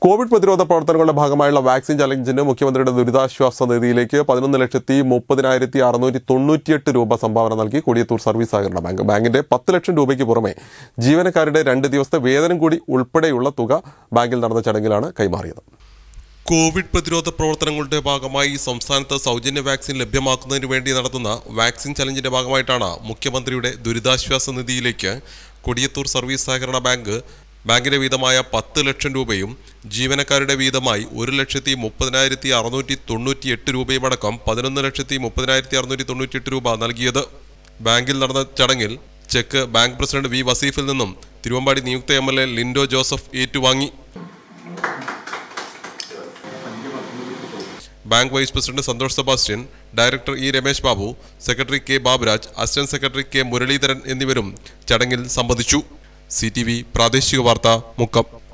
Covid പ്രതിരോധ പ്രവർത്തനങ്ങളുടെ ഭാഗമായുള്ള വാക്സിൻ ചലഞ്ചിന് മുഖ്യമന്ത്രിയുടെ ദുരിതാശ്വാസ നിധിയിലേക്ക് പതിനൊന്ന് ലക്ഷത്തി മുപ്പതിനായിരത്തി അറുന്നൂറ്റി തൊണ്ണൂറ്റിയെട്ട് രൂപ സംഭാവന നൽകി കൊടിയത്തൂർ സർവീസ് സഹകരണ ബാങ്ക് ബാങ്കിന്റെ പത്ത് ലക്ഷം രൂപയ്ക്ക് പുറമെ ജീവനക്കാരുടെ രണ്ട് ദിവസത്തെ വേതനം കൂടി ഉൾപ്പെടെയുള്ള തുക ബാങ്കിൽ നടന്ന ചടങ്ങിലാണ് കൈമാറിയത് കോവിഡ് പ്രതിരോധ പ്രവർത്തനങ്ങളുടെ ഭാഗമായി സംസ്ഥാനത്ത് സൗജന്യ വാക്സിൻ ലഭ്യമാക്കുന്നതിന് വേണ്ടി നടത്തുന്ന വാക്സിൻ ചലഞ്ചിന്റെ ഭാഗമായിട്ടാണ് മുഖ്യമന്ത്രിയുടെ ദുരിതാശ്വാസ നിധിയിലേക്ക് കൊടിയത്തൂർ സർവീസ് സഹകരണ ബാങ്ക് ബാങ്കിന്റെ വീതമായ പത്ത് ലക്ഷം രൂപയും ജീവനക്കാരുടെ വീതമായി ഒരു ലക്ഷത്തി മുപ്പതിനായിരത്തി അറുന്നൂറ്റി തൊണ്ണൂറ്റി എട്ട് രൂപയും അടക്കം പതിനൊന്ന് ലക്ഷത്തി മുപ്പതിനായിരത്തി അറുന്നൂറ്റി തൊണ്ണൂറ്റി എട്ട് രൂപ നൽകിയത് ബാങ്കിൽ നടന്ന ചടങ്ങിൽ ചെക്ക് ബാങ്ക് പ്രസിഡന്റ് വി വസീഫിൽ നിന്നും തിരുവമ്പാടി നിയുക്ത M L A Lindo Joseph ഏറ്റുവാങ്ങി bank vice president Santhosh Sebastian director E Ramesh Babu secretary K Baburaj assistant secretary K Muraleedharan എന്നിവരും ചടങ്ങിൽ സംബന്ധിച്ചു സി ടി വി പ്രാദേശിക വാർത്ത മുക്കം